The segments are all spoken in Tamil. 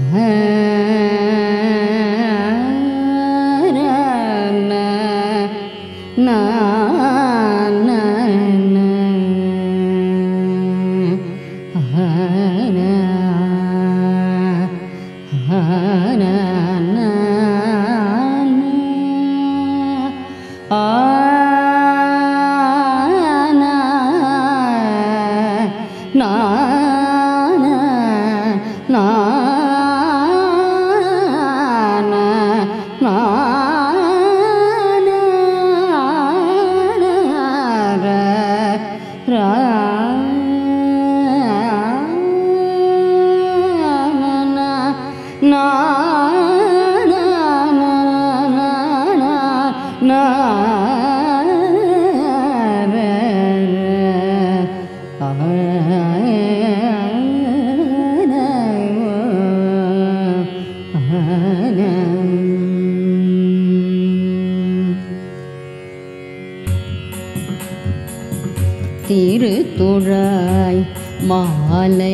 திருத்துழாய் மாலை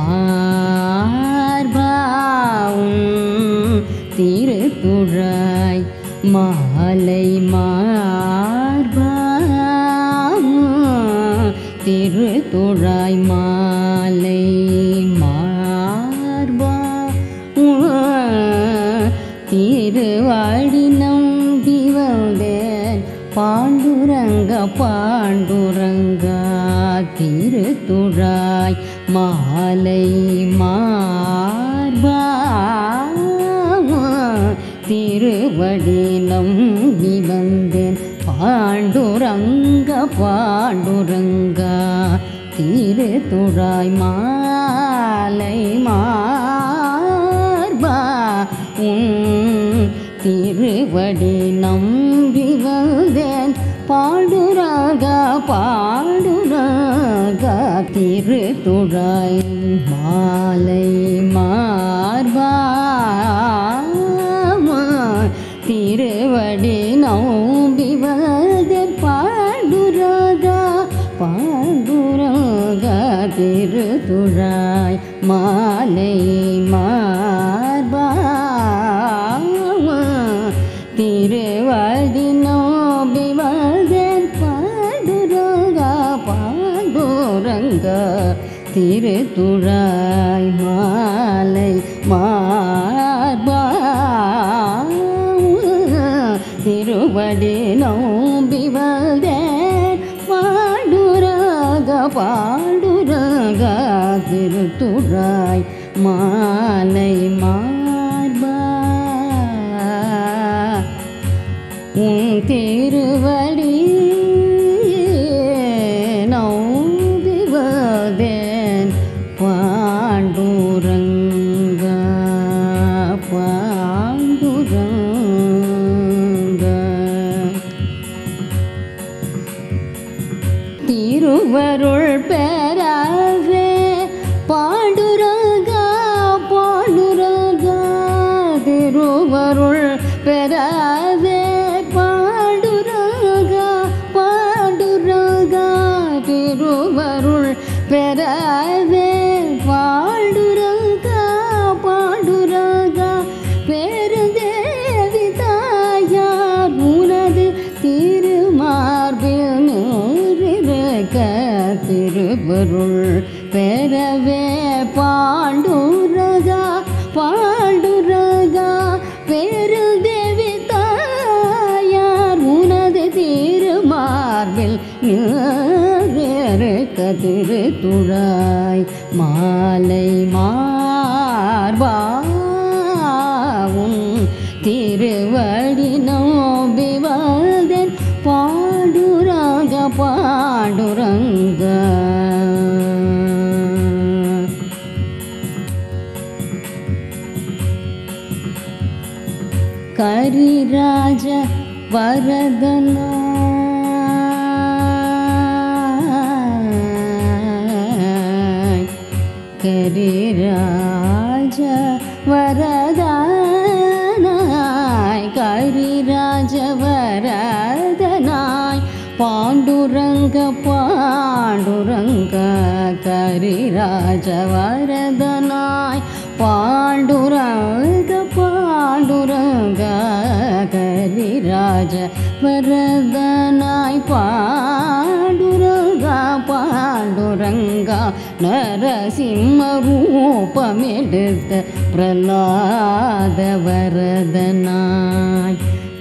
மார்பாவும் திருத்துழாய் மாலை மார்பாவும் திருத்துழாய் மாலை மார்பா திருவாடி நம்பி வந்தேன் பாண்டுரங்க பாண்டுரங்கா திருத்துழாய் மாலை மார்பா திருவடி நம்பி வந்தேன் பாண்டுரங்க பாண்டுரங்கா திருத்துழாய் மாலை மார்பா உன் திருவடி நம்பி வந்தேன் பாடுராக பாடுராக திருத்துழாய் மாலை மார்பா திருவடி நம்பி வந்தேன் பாடுராக பாடுராக திருத்துழாய் மாலை மார்பா திருவடி நோபி வந்தேன் பாண்டுரங்க பாண்டுரங்க திருத்துழாய் மாலை மார்பா திருவடி நோம்பி வந்தேன் பாண்டுரங்க பாண்டுரங்க திருத்துழாய் மாலை மார்பா உன் திருவடி நோம்பி வந்தேன் பாண்டுரங்க பாண்டுரங்க திருவருள் பெறவே பாண்டுரங்க பாண்டுரங்க திருவருள் பெறவே பாண்டுரங்க பாண்டுரங்க திருவருள் பெறவே பாண்டுரங்க பாண்டுரங்க பெருந்தேவி தாயார் உனது திருமார்பில் நூறிருக்க திருவருள் பெறவே பாண்டுரகா பாண்டுரகா பெருந்தேவி தாயார் உனது திருமார்பில் நிறக்க திருத்துழாய் மாலை மார்பாவும் திருவடி நோபி வந்தேன் பாண்டுரங்க பாண்டுரங்க கரிராஜ வரதனா கரிராஜ வரதனாய் கரிராஜ வரதனாய் பாண்டுரங்க பாண்டுரங்க கரிராஜ வரதனாய் பாண்டுரங்க பாண்டுரங்க பாண்டுரங்க கரிராஜ வரதனாய் பாண்டுரங்கா பாண்டுரங்கா நரசிம்ம ரூபமெடுத்த பிரலாத வரதனாய்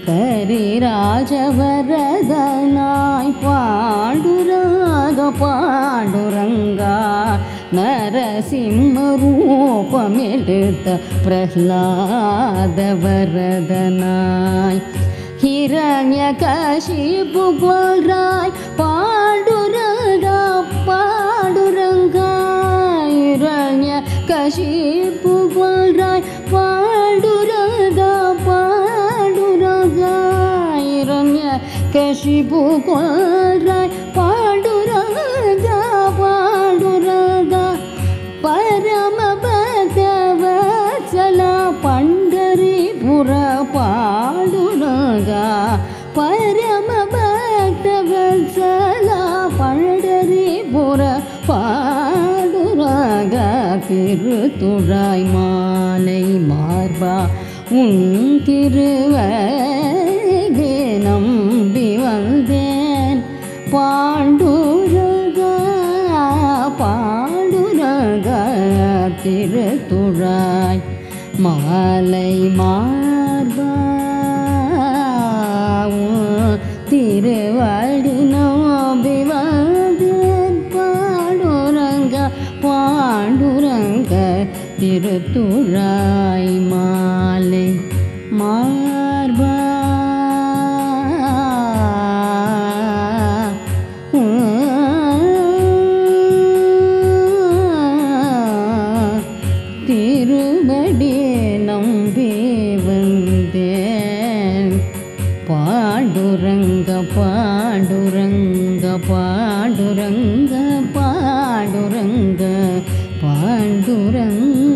கரிராஜவரதனாய் பாண்டுராக பாண்டுரங்கா நரசிம்ம ரூபமெடுத்த பிரஹ்லாத வரதனாய் ஹிரண்ய கஷிபு கொள்றாய் பாண்டுரங்கா பாண்டுரங்கா ஹிரண்ய கஷிபு கொள்றாய் பாண்டுரங்கா பாண்டுரங்கா ஹிரண்ய கஷிபு கொள்றாய் பாண்டுரங்கா பாண்டுரங்கா பரம பக்தவத்சல பண்டரிபுர பாண்டுரங்கா பரம பக்தவத்சல பண்டரிபுர பாண்டுரங்கா திருத்துழாய் மாலை மார்பா உன் திருவகே நம்பி வந்தேன் பாண்டுரகா பாண்டுரகா திருத்துழாய் மாலை மார்பா உன் திருவடி நம்பி வந்தேன் பாண்டுரங்க பாண்டுரங்க திருத்துழாய் மாலை மார்பா திருமடி நம்பி வந்தேன் பாண்டுரங்க பாண்டுரங்க பாண்டுரங்க பாண்டுரங்க பாண்டுரங்க